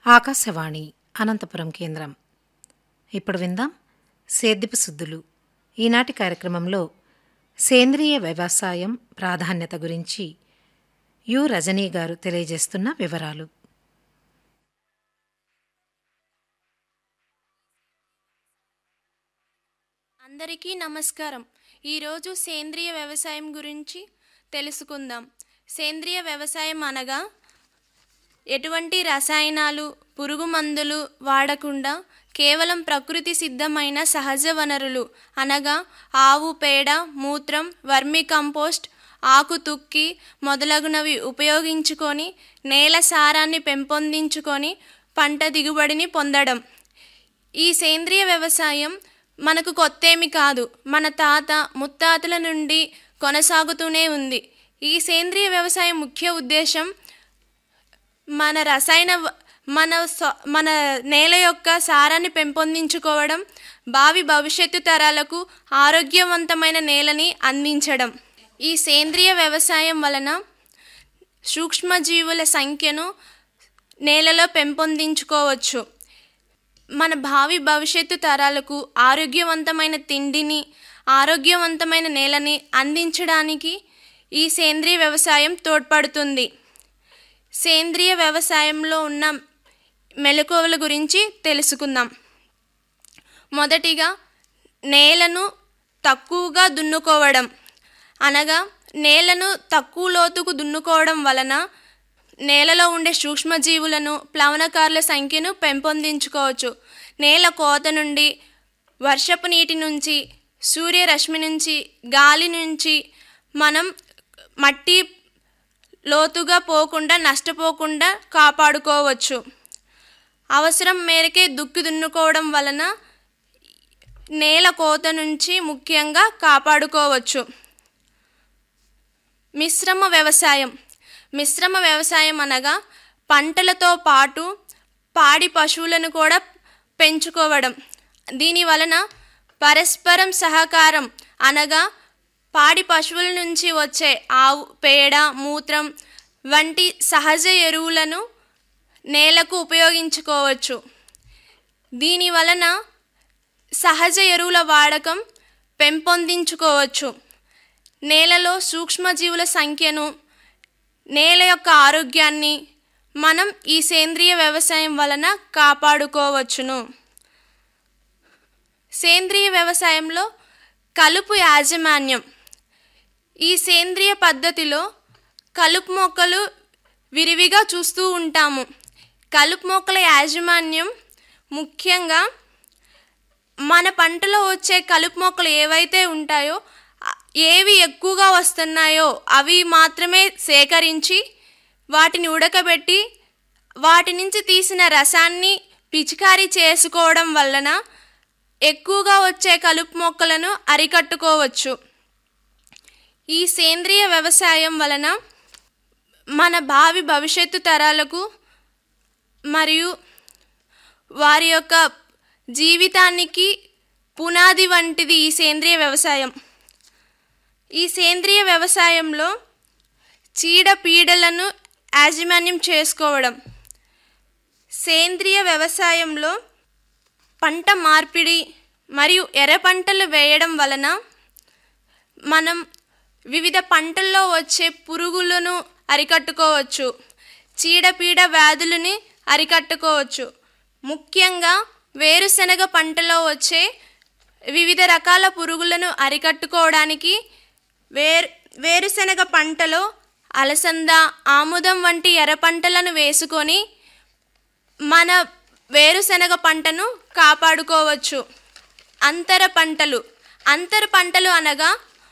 ఆకాశవాణి అనంతపురం కేంద్రం ఇప్పుడు విందాం సేద్యపు సుద్దులు ఈనాటి కార్యక్రమంలో సేంద్రియ వ్యవసాయం ప్రాధాన్యత గురించి యు రజనీ గారు తెలియజేస్తున్న వివరాలు అందరికీ నమస్కారం ఈరోజు సేంద్రియ వ్యవసాయం గురించి తెలుసుకుందాం సేంద్రియ వ్యవసాయం అనగా ఎటువంటి రసాయనాలు పురుగు మందులు వాడకుండా కేవలం ప్రకృతి సిద్ధమైన సహజ వనరులు అనగా ఆవు పేడ మూత్రం వర్మి కంపోస్ట్ ఆకు తుక్కి మొదలగునవి ఉపయోగించుకొని నేల సారాన్ని పెంపొందించుకొని పంట దిగుబడిని పొందడం ఈ సేంద్రియ వ్యవసాయం మనకు కొత్తేమి కాదు మన తాత ముత్తాతల నుండి కొనసాగుతూనే ఉంది ఈ సేంద్రియ వ్యవసాయం ముఖ్య ఉద్దేశం మన రసాయన వ- మన స్వ- మన నేల యొక్క సారాన్ని పెంపొందించుకోవడం భావి భవిష్యత్తు తరాలకు ఆరోగ్యవంతమైన నేలని అందించడం ఈ సేంద్రియ వ్యవసాయం వలన సూక్ష్మజీవుల సంఖ్యను నేలలో పెంపొందించుకోవచ్చు మన భావి భవిష్యత్తు తరాలకు ఆరోగ్యవంతమైన తిండిని ఆరోగ్యవంతమైన నేలని అందించడానికి ఈ సేంద్రియ వ్యవసాయం తోడ్పడుతుంది సేంద్రియ వ్యవసాయంలో ఉన్న మెలకువల గురించి తెలుసుకుందాం మొదటిగా నేలను తక్కువగా దున్నుకోవడం అనగా నేలను తక్కువ లోతుకు దున్నుకోవడం వలన నేలలో ఉండే సూక్ష్మజీవులను ప్లవనకారుల సంఖ్యను పెంపొందించుకోవచ్చు నేల కోత నుండి వర్షపు నీటి నుంచి సూర్యరశ్మి నుంచి గాలి నుంచి మనం మట్టి లోతుగా పోకుండా నష్టపోకుండా కాపాడుకోవచ్చు అవసరం మేరకే దుక్కి దున్నుకోవడం వలన నేల కోత నుంచి ముఖ్యంగా కాపాడుకోవచ్చు మిశ్రమ వ్యవసాయం మిశ్రమ వ్యవసాయం అనగా పంటలతో పాటు పాడి పశువులను కూడా పెంచుకోవడం దీని వలన పరస్పరం సహకారం అనగా పాడి పశువుల నుంచి వచ్చే ఆవు పేడ మూత్రం వంటి సహజ ఎరువులను నేలకు ఉపయోగించుకోవచ్చు దీని వలన సహజ ఎరువుల వాడకం పెంపొందించుకోవచ్చు నేలలో సూక్ష్మజీవుల సంఖ్యను నేల యొక్క ఆరోగ్యాన్ని మనం ఈ సేంద్రియ వ్యవసాయం వలన కాపాడుకోవచ్చును సేంద్రియ వ్యవసాయంలో కలుపు యాజమాన్యం ఈ సేంద్రియ పద్ధతిలో కలుపు మొక్కలు విరివిగా చూస్తూ ఉంటాము కలుపు మొక్కల యాజమాన్యం ముఖ్యంగా మన పంటలో వచ్చే కలుపు మొక్కలు ఏవైతే ఉంటాయో ఆ- ఏవి ఎక్కువగా వస్తున్నాయో అవి మాత్రమే సేకరించి వాటిని ఉడకబెట్టి వాటి నుంచి తీసిన రసాన్ని పిచికారీ చేసుకోవడం వలన ఎక్కువగా వచ్చే కలుపు మొక్కలను అరికట్టుకోవచ్చు ఈ సేంద్రియ వ్యవసాయం వలన మన భావి భవిష్యత్తు తరాలకు మరియు వారి యొక్క జీవితానికి పునాది వంటిది ఈ సేంద్రియ వ్యవసాయం ఈ సేంద్రియ వ్యవసాయంలో చీడ పీడలను యాజమాన్యం చేసుకోవడం సేంద్రియ వ్యవసాయంలో పంట మార్పిడి మరియు ఎర్ర పంటలు వేయడం వలన మనం వివిధ పంటల్లో వచ్చే పురుగులను అరికట్టుకోవచ్చు చీడపీడ వ్యాధులని అరికట్టుకోవచ్చు ముఖ్యంగా వేరుశనగ పంటలో వచ్చే వివిధ రకాల పురుగులను అరికట్టుకోవడానికి వేరు వేరుశనగ పంటలో అలసంద ఆముదం వంటి ఎర్ర పంటలను వేసుకొని మన వేరుశనగ పంటను కాపాడుకోవచ్చు అంతర పంటలు అంతర పంటలు అనగా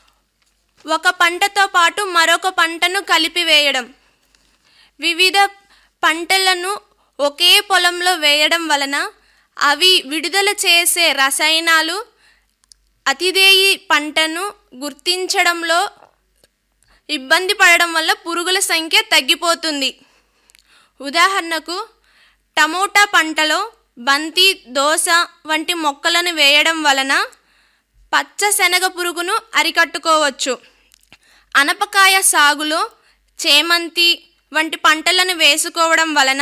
ఒక పంటతో పాటు మరొక పంటను కలిపివేయడం వివిధ పంటలను ఒకే పొలంలో వేయడం వలన అవి విడుదల చేసే రసాయనాలు అతిదేయి పంటను గుర్తించడంలో ఇబ్బంది పడడం వల్ల పురుగుల సంఖ్య తగ్గిపోతుంది ఉదాహరణకు టమోటా పంటలో బంతి దోస వంటి మొక్కలను వేయడం వలన పచ్చ శనగ పురుగును అరికట్టుకోవచ్చు అనపకాయ సాగులో చేమంతి వంటి పంటలను వేసుకోవడం వలన